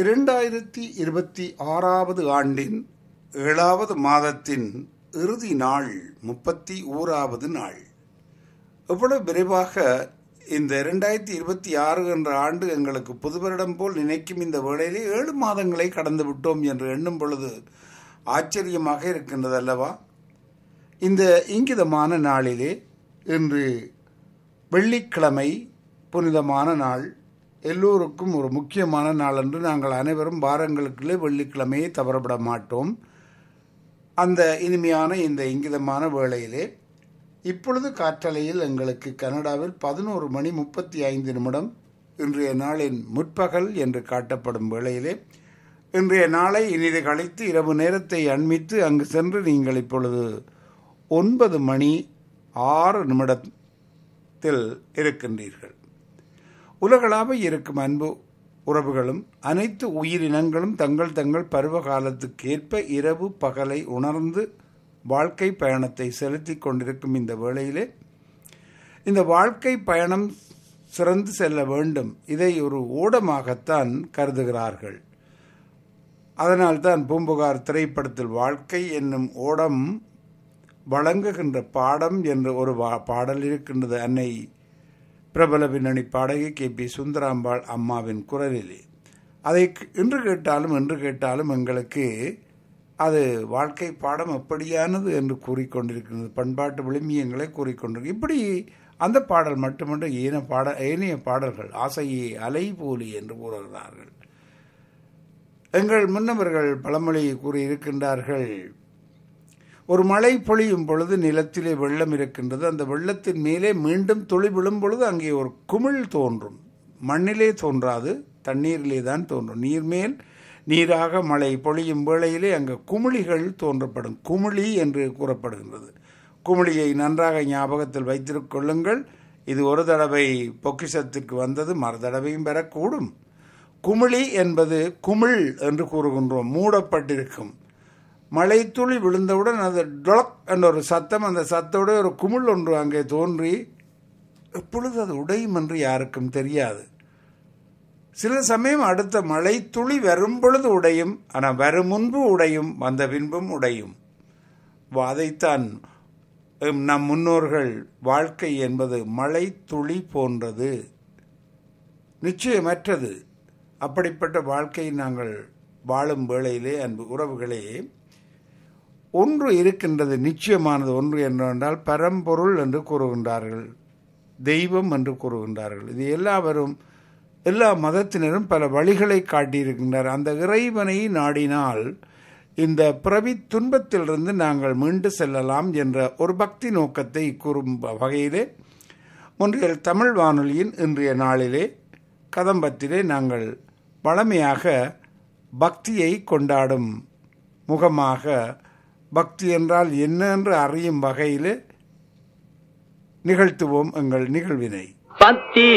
இரண்டாயிரத்தி இருபத்தி ஆறாவது ஆண்டின் ஏழாவது மாதத்தின் இறுதி நாள் முப்பத்தி ஓராவது நாள் எவ்வளவு விரைவாக இந்த இரண்டாயிரத்தி இருபத்தி ஆறு என்ற ஆண்டு எங்களுக்கு புது வருடம் போல் நினைக்கும் இந்த வேளையிலே ஏழு மாதங்களை கடந்து விட்டோம் என்று எண்ணும் பொழுது ஆச்சரியமாக இருக்கின்றது அல்லவா இந்த இங்கிதமான நாளிலே இன்று வெள்ளிக்கிழமை புனிதமான நாள் எல்லோருக்கும் ஒரு முக்கியமான நாள் என்று நாங்கள் அனைவரும் வாரங்களுக்குள்ளே வெள்ளிக்கிழமையை தவறவிட மாட்டோம் அந்த இனிமையான இந்த இங்கிதமான வேளையிலே இப்பொழுது காற்றலையில் எங்களுக்கு கனடாவில் பதினோரு மணி முப்பத்தி ஐந்து நிமிடம் இன்றைய நாளின் முற்பகல் என்று காட்டப்படும் வேளையிலே இன்றைய நாளை இனிது கழித்து இரவு நேரத்தை அண்மித்து அங்கு சென்று நீங்கள் இப்பொழுது ஒன்பது மணி ஆறு நிமிடத்தில் இருக்கின்றீர்கள் உலகளாவ இருக்கும் அன்பு உறவுகளும் அனைத்து உயிரினங்களும் தங்கள் தங்கள் பருவ காலத்துக்கேற்ப இரவு பகலை உணர்ந்து வாழ்க்கை பயணத்தை செலுத்தி கொண்டிருக்கும் இந்த வேளையிலே இந்த வாழ்க்கை பயணம் சிறந்து செல்ல வேண்டும் இதை ஒரு ஓடமாகத்தான் கருதுகிறார்கள் அதனால்தான் பூம்புகார் திரைப்படத்தில் வாழ்க்கை என்னும் ஓடம் வழங்குகின்ற பாடம் என்ற ஒரு பாடல் இருக்கின்றது அன்னை பிரபல பின்னணி பாடகி கே பி சுந்தராம்பாள் அம்மாவின் குரலிலே அதை இன்று கேட்டாலும் என்று கேட்டாலும் எங்களுக்கு அது வாழ்க்கை பாடம் எப்படியானது என்று கூறிக்கொண்டிருக்கிறது பண்பாட்டு விளிமியங்களை கூறிக்கொண்டிருக்கு இப்படி அந்த பாடல் மட்டுமன்று ஏன பாட ஏனைய பாடல்கள் ஆசையே அலை போலி என்று கூறுகிறார்கள் எங்கள் முன்னவர்கள் பழமொழி கூறியிருக்கின்றார்கள் ஒரு மழை பொழியும் பொழுது நிலத்திலே வெள்ளம் இருக்கின்றது அந்த வெள்ளத்தின் மேலே மீண்டும் துளி விழும் பொழுது அங்கே ஒரு குமிழ் தோன்றும் மண்ணிலே தோன்றாது தண்ணீரிலே தான் தோன்றும் நீர்மேல் நீராக மழை பொழியும் வேளையிலே அங்கே குமிழிகள் தோன்றப்படும் குமிழி என்று கூறப்படுகின்றது குமிழியை நன்றாக ஞாபகத்தில் வைத்திருக்கொள்ளுங்கள் இது ஒரு தடவை பொக்கிஷத்திற்கு வந்தது மறு தடவையும் பெறக்கூடும் குமிழி என்பது குமிழ் என்று கூறுகின்றோம் மூடப்பட்டிருக்கும் மழை துளி விழுந்தவுடன் அது டொலக் என்ற ஒரு சத்தம் அந்த சத்தோட ஒரு குமிழ் ஒன்று அங்கே தோன்றி எப்பொழுது அது உடையும் என்று யாருக்கும் தெரியாது சில சமயம் அடுத்த மழை துளி வரும் பொழுது உடையும் ஆனால் வரும் முன்பு உடையும் வந்த பின்பும் உடையும் அதைத்தான் நம் முன்னோர்கள் வாழ்க்கை என்பது மழை துளி போன்றது நிச்சயமற்றது அப்படிப்பட்ட வாழ்க்கையை நாங்கள் வாழும் வேளையிலே அன்பு உறவுகளே ஒன்று இருக்கின்றது நிச்சயமானது ஒன்று என்னவென்றால் பரம்பொருள் என்று கூறுகின்றார்கள் தெய்வம் என்று கூறுகின்றார்கள் இது எல்லாவரும் எல்லா மதத்தினரும் பல வழிகளை காட்டியிருக்கின்றனர் அந்த இறைவனை நாடினால் இந்த பிறவி துன்பத்திலிருந்து நாங்கள் மீண்டு செல்லலாம் என்ற ஒரு பக்தி நோக்கத்தை கூறும் வகையிலே ஒன்றியல் தமிழ் வானொலியின் இன்றைய நாளிலே கதம்பத்திலே நாங்கள் வளமையாக பக்தியை கொண்டாடும் முகமாக பக்தி என்றால் என்ன என்று அறியும் வகையில் நிகழ்த்துவோம் எங்கள் நிகழ்வினை பக்தி